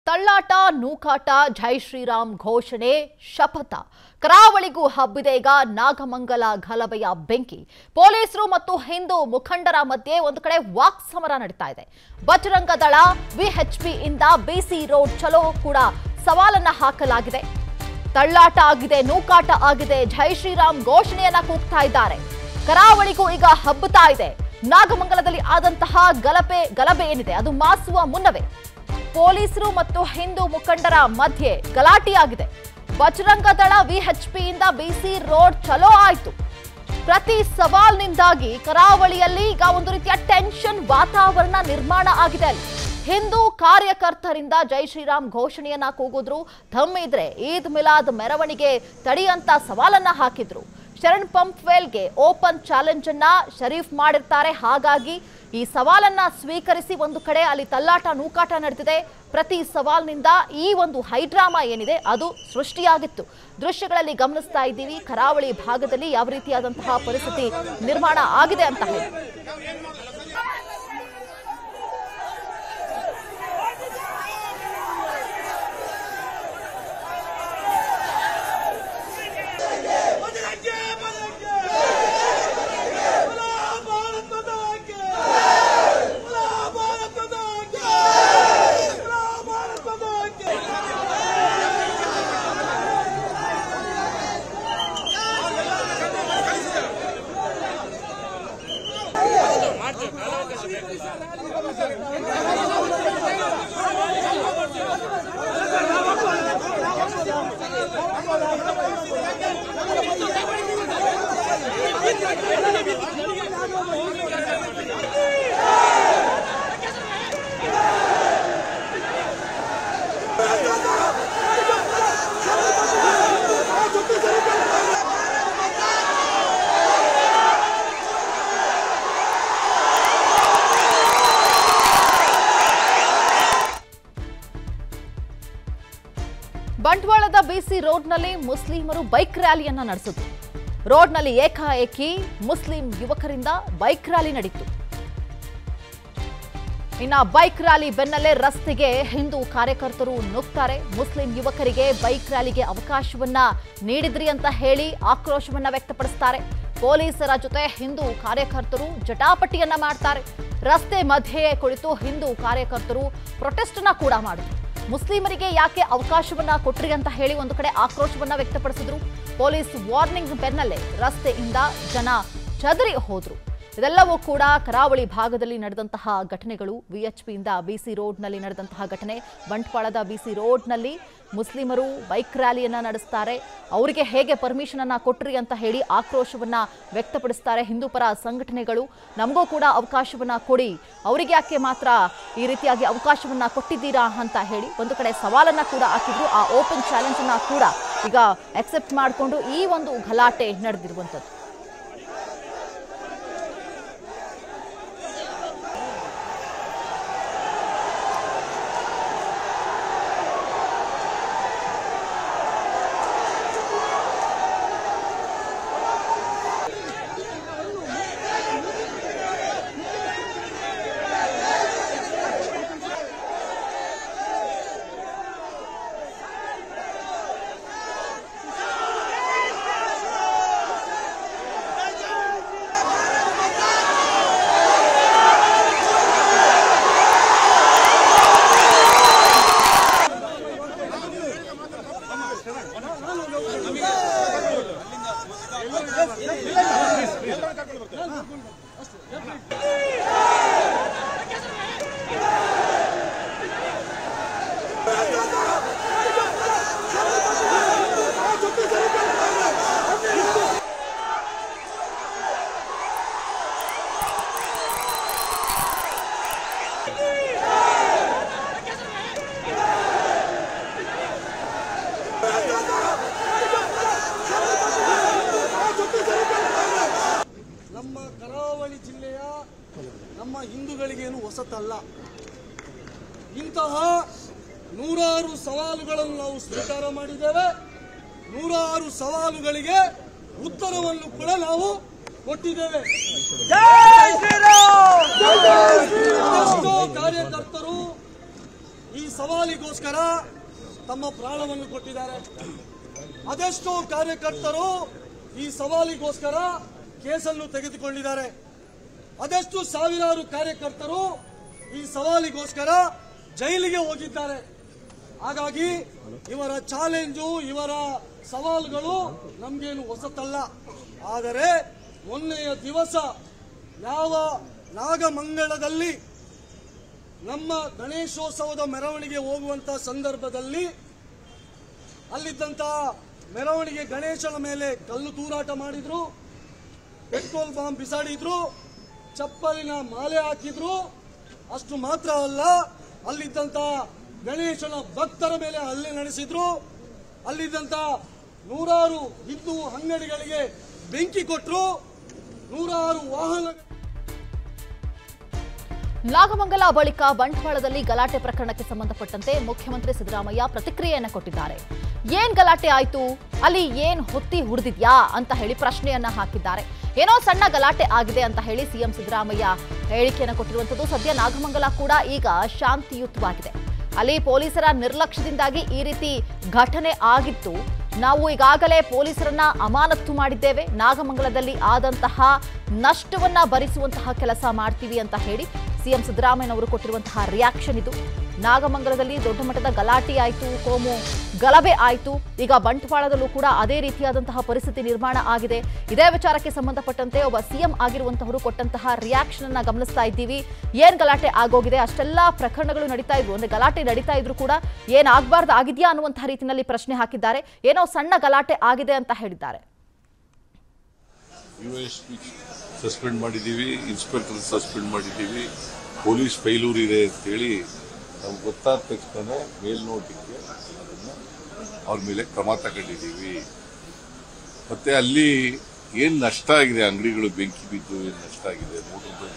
ತಳ್ಳಾಟ ನೂಕಾಟ ಜೈ ಶ್ರೀರಾಮ್ ಘೋಷಣೆ ಶಪಥ ಕರಾವಳಿಗೂ ಹಬ್ಬಿದೆ ಈಗ ನಾಗಮಂಗಲ ಗಲಭೆಯ ಬೆಂಕಿ ಪೊಲೀಸರು ಮತ್ತು ಹಿಂದೂ ಮುಖಂಡರ ಮಧ್ಯೆ ಒಂದು ಕಡೆ ವಾಕ್ ಸಮರ ನಡೀತಾ ಇದೆ ಬಜರಂಗ ದಳ ವಿಎಚ್ಪಿ ಇಂದ ಬಿಸಿ ರೋಡ್ ಚಲೋ ಕೂಡ ಸವಾಲನ್ನ ಹಾಕಲಾಗಿದೆ ತಳ್ಳಾಟ ಆಗಿದೆ ನೂಕಾಟ ಆಗಿದೆ ಜೈ ಶ್ರೀರಾಮ್ ಘೋಷಣೆಯನ್ನ ಕೂಗ್ತಾ ಇದ್ದಾರೆ ಕರಾವಳಿಗೂ ಈಗ ಹಬ್ಬುತ್ತಾ ಇದೆ ನಾಗಮಂಗಲದಲ್ಲಿ ಆದಂತಹ ಗಲಭೆ ಗಲಭೆ ಏನಿದೆ ಅದು ಮಾಸುವ ಮುನ್ನವೇ ಪೊಲೀಸರು ಮತ್ತು ಹಿಂದೂ ಮುಖಂಡರ ಮಧ್ಯೆ ಗಲಾಟೆಯಾಗಿದೆ ಬಜರಂಗ ದಳ ವಿಎಚ್ಪಿಯಿಂದ ಬಿಸಿ ರೋಡ್ ಚಲೋ ಆಯ್ತು ಪ್ರತಿ ಸವಾಲ್ನಿಂದಾಗಿ ಕರಾವಳಿಯಲ್ಲಿ ಈಗ ಒಂದು ರೀತಿಯ ಟೆನ್ಷನ್ ವಾತಾವರಣ ನಿರ್ಮಾಣ ಆಗಿದೆ ಅಲ್ಲಿ ಹಿಂದೂ ಕಾರ್ಯಕರ್ತರಿಂದ ಜೈ ಶ್ರೀರಾಮ್ ಘೋಷಣೆಯನ್ನ ಕೂಗಿದ್ರು ಧಮ್ ಇದ್ರೆ ಈದ್ ಮಿಲಾದ್ ಮೆರವಣಿಗೆ ತಡೆಯಂತ ಸವಾಲನ್ನ ಹಾಕಿದ್ರು ಶರಣ್ ಪಂಪ್ವೆಲ್ಗೆ ಓಪನ್ ಚಾಲೆಂಜ್ ಅನ್ನ ಶರೀಫ್ ಮಾಡಿರ್ತಾರೆ ಹಾಗಾಗಿ ಈ ಸವಾಲನ್ನ ಸ್ವೀಕರಿಸಿ ಒಂದು ಕಡೆ ಅಲ್ಲಿ ತಲ್ಲಾಟ ನೂಕಾಟ ನಡೆದಿದೆ ಪ್ರತಿ ಸವಾಲ್ನಿಂದ ಈ ಒಂದು ಹೈಡ್ರಾಮಾ ಏನಿದೆ ಅದು ಸೃಷ್ಟಿಯಾಗಿತ್ತು ದೃಶ್ಯಗಳಲ್ಲಿ ಗಮನಿಸ್ತಾ ಇದ್ದೀವಿ ಕರಾವಳಿ ಭಾಗದಲ್ಲಿ ಯಾವ ರೀತಿಯಾದಂತಹ ಪರಿಸ್ಥಿತಿ ನಿರ್ಮಾಣ ಆಗಿದೆ ಅಂತ ಹೇಳಿ ಬದಲಾಗೆ ಬದಲಾಗೆ ಬಲ ಭಾರತದ ಆಕೆ ಬಲ ಭಾರತದ ಆಕೆ ಬಲ ಭಾರತದ ಆಕೆ ಬಂಟ್ವಾಳದ ಬಿಸಿ ರೋಡ್ನಲ್ಲಿ ಮುಸ್ಲಿಮರು ಬೈಕ್ ರ್ಯಾಲಿಯನ್ನ ನಡೆಸಿದ್ರು ರೋಡ್ನಲ್ಲಿ ಏಕಾಏಕಿ ಮುಸ್ಲಿಂ ಯುವಕರಿಂದ ಬೈಕ್ ರ್ಯಾಲಿ ನಡೀತು ಇನ್ನ ಬೈಕ್ ರ್ಯಾಲಿ ಬೆನ್ನಲ್ಲೇ ರಸ್ತೆಗೆ ಹಿಂದೂ ಕಾರ್ಯಕರ್ತರು ನುಗ್ತಾರೆ ಮುಸ್ಲಿಂ ಯುವಕರಿಗೆ ಬೈಕ್ ರ್ಯಾಲಿಗೆ ಅವಕಾಶವನ್ನ ನೀಡಿದ್ರಿ ಅಂತ ಹೇಳಿ ಆಕ್ರೋಶವನ್ನ ವ್ಯಕ್ತಪಡಿಸ್ತಾರೆ ಪೊಲೀಸರ ಜೊತೆ ಹಿಂದೂ ಕಾರ್ಯಕರ್ತರು ಜಟಾಪಟಿಯನ್ನ ಮಾಡ್ತಾರೆ ರಸ್ತೆ ಮಧ್ಯೆಯೇ ಕುಳಿತು ಹಿಂದೂ ಕಾರ್ಯಕರ್ತರು ಪ್ರೊಟೆಸ್ಟ್ ಅನ್ನ ಕೂಡ ಮಾಡಿದ್ರು ಮುಸ್ಲಿಮರಿಗೆ ಯಾಕೆ ಅವಕಾಶವನ್ನ ಕೊಟ್ರಿ ಅಂತ ಹೇಳಿ ಒಂದು ಕಡೆ ಆಕ್ರೋಶವನ್ನ ವ್ಯಕ್ತಪಡಿಸಿದ್ರು ಪೊಲೀಸ್ ವಾರ್ನಿಂಗ್ ಬೆನ್ನಲ್ಲೇ ರಸ್ತೆಯಿಂದ ಜನ ಚದರಿ ಹೋದ್ರು ಇದೆಲ್ಲವೂ ಕೂಡ ಕರಾವಳಿ ಭಾಗದಲ್ಲಿ ನಡೆದಂತಹ ಘಟನೆಗಳು ವಿಎಚ್ಪಿಯಿಂದ ಬಿಸಿ ರೋಡ್ನಲ್ಲಿ ನಡೆದಂತಹ ಘಟನೆ ಬಂಟ್ವಾಳದ ಬಿಸಿ ರೋಡ್ನಲ್ಲಿ ಮುಸ್ಲಿಮರು ಬೈಕ್ ರ್ಯಾಲಿಯನ್ನ ನಡೆಸ್ತಾರೆ ಅವರಿಗೆ ಹೇಗೆ ಪರ್ಮಿಷನ್ ಅನ್ನ ಕೊಟ್ರಿ ಅಂತ ಹೇಳಿ ಆಕ್ರೋಶವನ್ನ ವ್ಯಕ್ತಪಡಿಸ್ತಾರೆ ಹಿಂದೂ ಪರ ಸಂಘಟನೆಗಳು ನಮಗೂ ಕೂಡ ಅವಕಾಶವನ್ನ ಕೊಡಿ ಅವರಿಗೆ ಯಾಕೆ ಮಾತ್ರ ಈ ರೀತಿಯಾಗಿ ಅವಕಾಶವನ್ನ ಕೊಟ್ಟಿದ್ದೀರಾ ಅಂತ ಹೇಳಿ ಒಂದು ಕಡೆ ಸವಾಲನ್ನ ಕೂಡ ಹಾಕಿದ್ರು ಆ ಓಪನ್ ಚಾಲೆಂಜ್ ಅನ್ನ ಕೂಡ ಈಗ ಅಕ್ಸೆಪ್ಟ್ ಮಾಡಿಕೊಂಡು ಈ ಒಂದು ಗಲಾಟೆ ನಡೆದಿರುವಂಥದ್ದು ನಮ್ಮ ಕರಾವಳಿ ಜಿಲ್ಲೆಯ ನಮ್ಮ ಹಿಂದೂಗಳಿಗೇನು ಹೊಸತಲ್ಲ ಇಂತಹ ನೂರಾರು ಸವಾಲುಗಳನ್ನು ನಾವು ಸ್ವೀಕಾರ ಮಾಡಿದ್ದೇವೆ ನೂರಾರು ಸವಾಲುಗಳಿಗೆ ಉತ್ತರವನ್ನು ಕೂಡ ನಾವು ಕೊಟ್ಟಿದ್ದೇವೆ ಎಷ್ಟೋ ಕಾರ್ಯಕರ್ತರು ಈ ಸವಾಲಿಗೋಸ್ಕರ ತಮ್ಮ ಪ್ರಾಣವನ್ನು ಕೊಟ್ಟಿದ್ದಾರೆ ಅದೆಷ್ಟೋ ಕಾರ್ಯಕರ್ತರು ಈ ಸವಾಲಿಗೋಸ್ಕರ ಕೇಸನ್ನು ತೆಗೆದುಕೊಂಡಿದ್ದಾರೆ ಅದೆಷ್ಟು ಸಾವಿರಾರು ಕಾರ್ಯಕರ್ತರು ಈ ಸವಾಲಿಗೋಸ್ಕರ ಜೈಲಿಗೆ ಹೋಗಿದ್ದಾರೆ ಹಾಗಾಗಿ ಇವರ ಚಾಲೆಂಜು ಇವರ ಸವಾಲುಗಳು ನಮಗೇನು ಹೊಸತಲ್ಲ ಆದರೆ ಮೊನ್ನೆಯ ದಿವಸ ಯಾವ ನಾಗಮಂಗಳದಲ್ಲಿ ನಮ್ಮ ಗಣೇಶೋತ್ಸವದ ಮೆರವಣಿಗೆ ಹೋಗುವಂತ ಸಂದರ್ಭದಲ್ಲಿ ಅಲ್ಲಿದ್ದಂತ ಮೆರವಣಿಗೆ ಗಣೇಶನ ಮೇಲೆ ಕಲ್ಲು ತೂರಾಟ ಮಾಡಿದ್ರು ಪೆಟ್ರೋಲ್ ಬಾಂಬ್ ಬಿಸಾಡಿದ್ರು ಚಪ್ಪಲಿನ ಮಾಲೆ ಹಾಕಿದ್ರು ಅಷ್ಟು ಮಾತ್ರ ಅಲ್ಲ ಅಲ್ಲಿದ್ದಂತ ಗಣೇಶನ ಭಕ್ತರ ಮೇಲೆ ಹಲ್ಲೆ ನಡೆಸಿದ್ರು ಅಲ್ಲಿದ್ದಂತ ನೂರಾರು ಹಿಂದೂ ಅಂಗಡಿಗಳಿಗೆ ಬೆಂಕಿ ಕೊಟ್ಟರು ನೂರಾರು ವಾಹನ ನಾಗಮಂಗಲ ಬಳಿಕ ಬಂಟ್ವಾಳದಲ್ಲಿ ಗಲಾಟೆ ಪ್ರಕರಣಕ್ಕೆ ಸಂಬಂಧಪಟ್ಟಂತೆ ಮುಖ್ಯಮಂತ್ರಿ ಸಿದ್ದರಾಮಯ್ಯ ಪ್ರತಿಕ್ರಿಯೆಯನ್ನ ಕೊಟ್ಟಿದ್ದಾರೆ ಏನ್ ಗಲಾಟೆ ಆಯ್ತು ಅಲ್ಲಿ ಏನ್ ಹೊತ್ತಿ ಹುರಿದಿದ್ಯಾ ಅಂತ ಹೇಳಿ ಪ್ರಶ್ನೆಯನ್ನ ಹಾಕಿದ್ದಾರೆ ಏನೋ ಸಣ್ಣ ಗಲಾಟೆ ಆಗಿದೆ ಅಂತ ಹೇಳಿ ಸಿಎಂ ಸಿದ್ದರಾಮಯ್ಯ ಹೇಳಿಕೆಯನ್ನು ಕೊಟ್ಟಿರುವಂತದ್ದು ಸದ್ಯ ನಾಗಮಂಗಲ ಕೂಡ ಈಗ ಶಾಂತಿಯುತವಾಗಿದೆ ಅಲ್ಲಿ ಪೊಲೀಸರ ನಿರ್ಲಕ್ಷ್ಯದಿಂದಾಗಿ ಈ ರೀತಿ ಘಟನೆ ಆಗಿತ್ತು ನಾವು ಈಗಾಗಲೇ ಪೊಲೀಸರನ್ನ ಅಮಾನತ್ತು ಮಾಡಿದ್ದೇವೆ ನಾಗಮಂಗಲದಲ್ಲಿ ಆದಂತಹ ನಷ್ಟವನ್ನ ಭರಿಸುವಂತಹ ಕೆಲಸ ಮಾಡ್ತೀವಿ ಅಂತ ಹೇಳಿ ಸಿಎಂ ಸಿದ್ದರಾಮಯ್ಯನವರು ಕೊಟ್ಟಿರುವಂತಹ ರಿಯಾಕ್ಷನ್ ಇದು ನಾಗಮಂಗಲದಲ್ಲಿ ದೊಡ್ಡ ಮಟ್ಟದ ಗಲಾಟೆ ಆಯಿತು ಕೋಮು ಗಲಭೆ ಆಯಿತು ಈಗ ಬಂಟ್ವಾಳದಲ್ಲೂ ಕೂಡ ಅದೇ ರೀತಿಯಾದಂತಹ ಪರಿಸ್ಥಿತಿ ನಿರ್ಮಾಣ ಆಗಿದೆ ಇದೇ ವಿಚಾರಕ್ಕೆ ಸಂಬಂಧಪಟ್ಟಂತೆ ಒಬ್ಬ ಸಿಎಂ ಆಗಿರುವಂತಹವರು ಕೊಟ್ಟಂತಹ ರಿಯಾಕ್ಷನ್ ಅನ್ನ ಗಮನಿಸ್ತಾ ಇದ್ದೀವಿ ಏನ್ ಗಲಾಟೆ ಆಗೋಗಿದೆ ಅಷ್ಟೆಲ್ಲ ಪ್ರಕರಣಗಳು ನಡೀತಾ ಇದ್ರು ಅಂದ್ರೆ ಗಲಾಟೆ ನಡೀತಾ ಇದ್ರು ಕೂಡ ಏನ್ ಆಗ್ಬಾರ್ದು ಆಗಿದ್ಯಾ ಅನ್ನುವಂತಹ ರೀತಿಯಲ್ಲಿ ಪ್ರಶ್ನೆ ಹಾಕಿದ್ದಾರೆ ಏನೋ ಸಣ್ಣ ಗಲಾಟೆ ಆಗಿದೆ ಅಂತ ಹೇಳಿದ್ದಾರೆ ಯು ಎಸ್ ಪಿ ಸಸ್ಪೆಂಡ್ ಮಾಡಿದ್ದೀವಿ ಇನ್ಸ್ಪೆಕ್ಟರ್ ಸಸ್ಪೆಂಡ್ ಮಾಡಿದ್ದೀವಿ ಪೊಲೀಸ್ ಫೈಲೂರ್ ಇದೆ ಅಂತೇಳಿ ನಮ್ಗೆ ಗೊತ್ತಾದ ತಕ್ಷಣ ಮೇಲ್ನೋಟಕ್ಕೆ ಅದನ್ನು ಅವ್ರ ಮೇಲೆ ಕ್ರಮ ತಗೊಂಡಿದ್ದೀವಿ ಮತ್ತೆ ಅಲ್ಲಿ ಏನ್ ನಷ್ಟ ಆಗಿದೆ ಅಂಗಡಿಗಳು ಬೆಂಕಿ ಬಿದ್ದು ಏನ್ ನಷ್ಟ ಆಗಿದೆ ಮೋಟರ್ ಬೈಕ್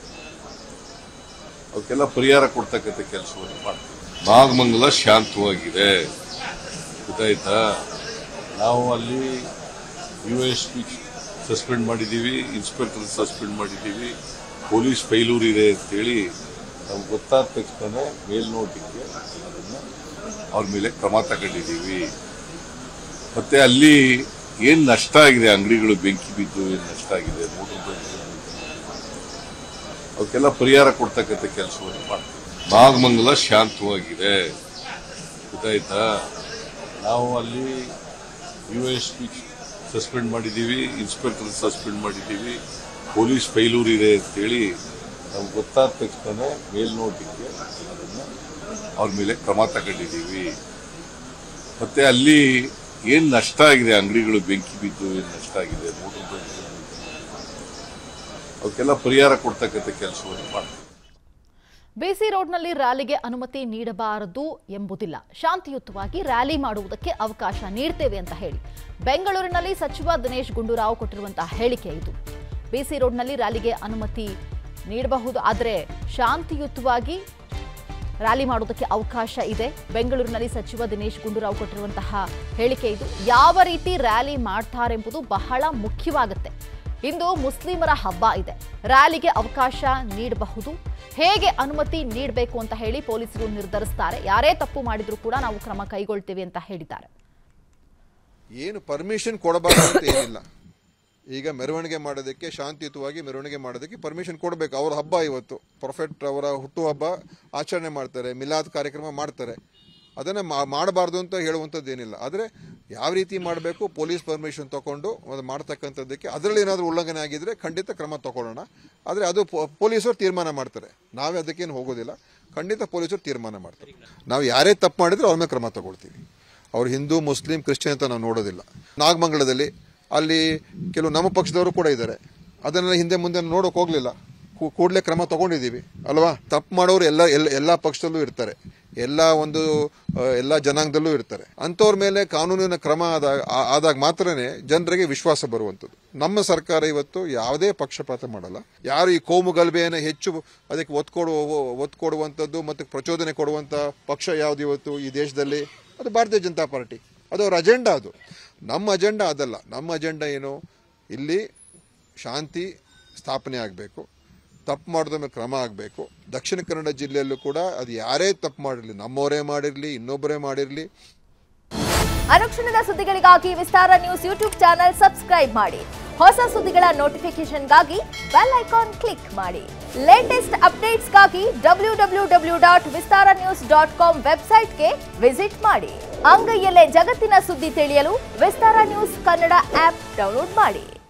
ಅವಕ್ಕೆಲ್ಲ ಪರಿಹಾರ ಕೊಡ್ತಕ್ಕಂಥ ಕೆಲಸವನ್ನು ಮಾಡ್ತೀವಿ ನಾಗಮಂಗಲ ಶಾಂತವಾಗಿದೆ ಗೊತ್ತಾಯ್ತಾ ನಾವು ಅಲ್ಲಿ ಯು ಎಸ್ ಪಿ ಸಸ್ಪೆಂಡ್ ಮಾಡಿದ್ದೀವಿ ಇನ್ಸ್ಪೆಕ್ಟರ್ ಸಸ್ಪೆಂಡ್ ಮಾಡಿದ್ದೀವಿ ಪೊಲೀಸ್ ಫೈಲೂರ್ ಇದೆ ಅಂತೇಳಿ ನಮ್ಗೆ ಗೊತ್ತಾದ ತಕ್ಷಣ ಮೇಲ್ನೋಟಕ್ಕೆ ಅದನ್ನು ಅವ್ರ ಮೇಲೆ ಕ್ರಮ ತಗೊಂಡಿದ್ದೀವಿ ಮತ್ತೆ ಅಲ್ಲಿ ಏನ್ ನಷ್ಟ ಆಗಿದೆ ಅಂಗಡಿಗಳು ಬೆಂಕಿ ಬಿದ್ದು ಏನ್ ನಷ್ಟ ಆಗಿದೆ ಮೋಟರ್ ಬೈಕ್ ಅವಕ್ಕೆಲ್ಲ ಪರಿಹಾರ ಕೊಡ್ತಕ್ಕಂಥ ಕೆಲಸವನ್ನು ಮಾಡ್ತೀವಿ ನಾಗಮಂಗಲ ಶಾಂತವಾಗಿದೆ ಗೊತ್ತಾಯ್ತಾ ನಾವು ಅಲ್ಲಿ ಯು ಎಸ್ ಪಿ ಸಸ್ಪೆಂಡ್ ಮಾಡಿದ್ದೀವಿ ಇನ್ಸ್ಪೆಕ್ಟರ್ ಸಸ್ಪೆಂಡ್ ಮಾಡಿದ್ದೀವಿ ಪೊಲೀಸ್ ಫೈಲೂರ್ ಇದೆ ಅಂತೇಳಿ ನಮ್ಗೆ ಗೊತ್ತಾದ ತಕ್ಷಣ ಮೇಲ್ನೋಟಕ್ಕೆ ಅದನ್ನು ಅವ್ರ ಮೇಲೆ ಕ್ರಮ ತಗೊಂಡಿದ್ದೀವಿ ಮತ್ತೆ ಅಲ್ಲಿ ಏನ್ ನಷ್ಟ ಆಗಿದೆ ಅಂಗಡಿಗಳು ಬೆಂಕಿ ಬಿದ್ದು ಏನ್ ನಷ್ಟ ಆಗಿದೆ ಮೋಟರ್ ಬೈಕ್ ಅವಕ್ಕೆಲ್ಲ ಪರಿಹಾರ ಕೊಡ್ತಕ್ಕಂಥ ಕೆಲಸವನ್ನು ಮಾಡ್ತೀವಿ ಬಿಸಿ ರೋಡ್ನಲ್ಲಿ ರ್ಯಾಲಿಗೆ ಅನುಮತಿ ನೀಡಬಾರದು ಎಂಬುದಿಲ್ಲ ಶಾಂತಿಯುತವಾಗಿ ರ್ಯಾಲಿ ಮಾಡುವುದಕ್ಕೆ ಅವಕಾಶ ನೀಡ್ತೇವೆ ಅಂತ ಹೇಳಿ ಬೆಂಗಳೂರಿನಲ್ಲಿ ಸಚಿವ ದಿನೇಶ್ ಗುಂಡೂರಾವ್ ಕೊಟ್ಟಿರುವಂತಹ ಹೇಳಿಕೆ ಇದು ಬಿಸಿ ರೋಡ್ನಲ್ಲಿ ರ್ಯಾಲಿಗೆ ಅನುಮತಿ ನೀಡಬಹುದು ಆದರೆ ಶಾಂತಿಯುತವಾಗಿ ರ್ಯಾಲಿ ಮಾಡೋದಕ್ಕೆ ಅವಕಾಶ ಇದೆ ಬೆಂಗಳೂರಿನಲ್ಲಿ ಸಚಿವ ದಿನೇಶ್ ಗುಂಡೂರಾವ್ ಕೊಟ್ಟಿರುವಂತಹ ಹೇಳಿಕೆ ಇದು ಯಾವ ರೀತಿ ರ್ಯಾಲಿ ಮಾಡ್ತಾರೆಂಬುದು ಬಹಳ ಮುಖ್ಯವಾಗುತ್ತೆ ಇಂದು ಮುಸ್ಲಿಮರ ಹಬ್ಬ ಇದೆ ರ್ಯಾಲಿಗೆ ಅವಕಾಶ ನೀಡಬಹುದು ಹೇಗೆ ಅನುಮತಿ ನೀಡಬೇಕು ಅಂತ ಹೇಳಿ ಪೊಲೀಸರು ನಿರ್ಧರಿಸ್ತಾರೆ ಯಾರೇ ತಪ್ಪು ಮಾಡಿದ್ರು ಕೂಡ ನಾವು ಕ್ರಮ ಕೈಗೊಳ್ತೇವೆ ಅಂತ ಹೇಳಿದ್ದಾರೆ ಏನು ಪರ್ಮಿಷನ್ ಕೊಡಬಾರ್ದು ಅಂತ ಏನಿಲ್ಲ ಈಗ ಮೆರವಣಿಗೆ ಮಾಡೋದಕ್ಕೆ ಶಾಂತಿಯುತವಾಗಿ ಮೆರವಣಿಗೆ ಮಾಡೋದಕ್ಕೆ ಪರ್ಮಿಷನ್ ಕೊಡಬೇಕು ಅವ್ರ ಹಬ್ಬ ಇವತ್ತು ಪ್ರೊಫೆಟ್ ಅವರ ಹುಟ್ಟುಹಬ್ಬ ಆಚರಣೆ ಮಾಡ್ತಾರೆ ಮಿಲಾದ್ ಕಾರ್ಯಕ್ರಮ ಮಾಡ್ತಾರೆ ಅದನ್ನು ಮಾಡಬಾರ್ದು ಅಂತ ಹೇಳುವಂಥದ್ದು ಏನಿಲ್ಲ ಆದರೆ ಯಾವ ರೀತಿ ಮಾಡಬೇಕು ಪೊಲೀಸ್ ಪರ್ಮಿಷನ್ ತಗೊಂಡು ಅದು ಮಾಡ್ತಕ್ಕಂಥದ್ದಕ್ಕೆ ಅದರಲ್ಲಿ ಏನಾದರೂ ಉಲ್ಲಂಘನೆ ಆಗಿದ್ರೆ ಖಂಡಿತ ಕ್ರಮ ತಗೊಳ್ಳೋಣ ಆದರೆ ಅದು ಪೊ- ಪೊಲೀಸರು ತೀರ್ಮಾನ ಮಾಡ್ತಾರೆ ನಾವೇ ಅದಕ್ಕೇನು ಹೋಗೋದಿಲ್ಲ ಖಂಡಿತ ಪೊಲೀಸರು ತೀರ್ಮಾನ ಮಾಡ್ತಾರೆ ನಾವು ಯಾರೇ ತಪ್ಪು ಮಾಡಿದ್ರೆ ಅವ್ರ ಮೇಲೆ ಕ್ರಮ ತಗೊಳ್ತೀವಿ ಅವ್ರು ಹಿಂದೂ ಮುಸ್ಲಿಂ ಕ್ರಿಶ್ಚಿಯನ್ ಅಂತ ನಾವು ನೋಡೋದಿಲ್ಲ ನಾಗಮಂಗಲದಲ್ಲಿ ಅಲ್ಲಿ ಕೆಲವು ನಮ್ಮ ಪಕ್ಷದವರು ಕೂಡ ಇದ್ದಾರೆ ಅದನ್ನೆಲ್ಲ ಹಿಂದೆ ಮುಂದೆ ನೋಡೋಕೆ ಹೋಗಲಿಲ್ಲ ಕೂಡಲೇ ಕ್ರಮ ತಗೊಂಡಿದ್ದೀವಿ ಅಲ್ವಾ ತಪ್ಪು ಮಾಡೋರು ಎಲ್ಲ ಎಲ್ಲ ಎಲ್ಲ ಪಕ್ಷದಲ್ಲೂ ಇರ್ತಾರೆ ಎಲ್ಲ ಒಂದು ಆ, ಎಲ್ಲ ಜನಾಂಗದಲ್ಲೂ ಇರ್ತಾರೆ ಅಂಥವ್ರ ಮೇಲೆ ಕಾನೂನಿನ ಕ್ರಮ ಆದಾಗ ಆ- ಆದಾಗ ಮಾತ್ರನೇ ಜನರಿಗೆ ವಿಶ್ವಾಸ ಬರುವಂಥದ್ದು ನಮ್ಮ ಸರ್ಕಾರ ಇವತ್ತು ಯಾವುದೇ ಪಕ್ಷಪಾತ ಮಾಡಲ್ಲ ಯಾರು ಈ ಕೋಮು ಗಲಭೆಯನ್ನು ಹೆಚ್ಚು ಅದಕ್ಕೆ ಒತ್ತು ಕೊಡುವ ಒತ್ತು ಕೊಡುವಂಥದ್ದು ಮತ್ತು ಪ್ರಚೋದನೆ ಕೊಡುವಂಥ ಪಕ್ಷ ಯಾವುದು ಇವತ್ತು ಈ ದೇಶದಲ್ಲಿ ಅದು ಭಾರತೀಯ ಜನತಾ ಪಾರ್ಟಿ ಅದು ಅವ್ರ ಅಜೆಂಡಾ ಅದು ನಮ್ಮ ಅಜೆಂಡಾ ಅದಲ್ಲ ನಮ್ಮ ಅಜೆಂಡಾ ಏನು ಇಲ್ಲಿ ಶಾಂತಿ ಸ್ಥಾಪನೆ ಆಗಬೇಕು ತಪ್ಪು ಮಾಡಿದ ಮೇಲೆ ಕ್ರಮ ಆಗಬೇಕು ದಕ್ಷಿಣ ಕನ್ನಡ ಜಿಲ್ಲೆಯಲ್ಲೂ ಕೂಡ ಅದು ಯಾರೇ ತಪ್ಪು ಮಾಡಿರಲಿ ನಮ್ಮವರೇ ಮಾಡಿರಲಿ ಇನ್ನೊಬ್ಬರೇ ಮಾಡಿರಲಿ ಅನುಕ್ಷಣದ ಸುದ್ದಿಗಳಿಗಾಗಿ Vistara news YouTube channel subscribe ಮಾಡಿ ಹೊಸ ಸುದ್ದಿಗಳ ನೋಟಿಫಿಕೇಶನ್ಗಾಗಿ ಬೆಲ್ ಐಕಾನ್ ಕ್ಲಿಕ್ ಮಾಡಿ ಲೇಟೆಸ್ಟ್ ಅಪ್ಡೇಟ್ಸ್ಗಾಗಿ W W W dot Vistara news dot com ವೆಬ್ಸೈಟ್ಗೆ ವಿಸಿಟ್ ಮಾಡಿ ಅಂಗೈಯಲ್ಲೇ ಜಗತ್ತಿನ ಸುದ್ದಿ ತಿಳಿಯಲು Vistara news Kannada app download ಮಾಡಿ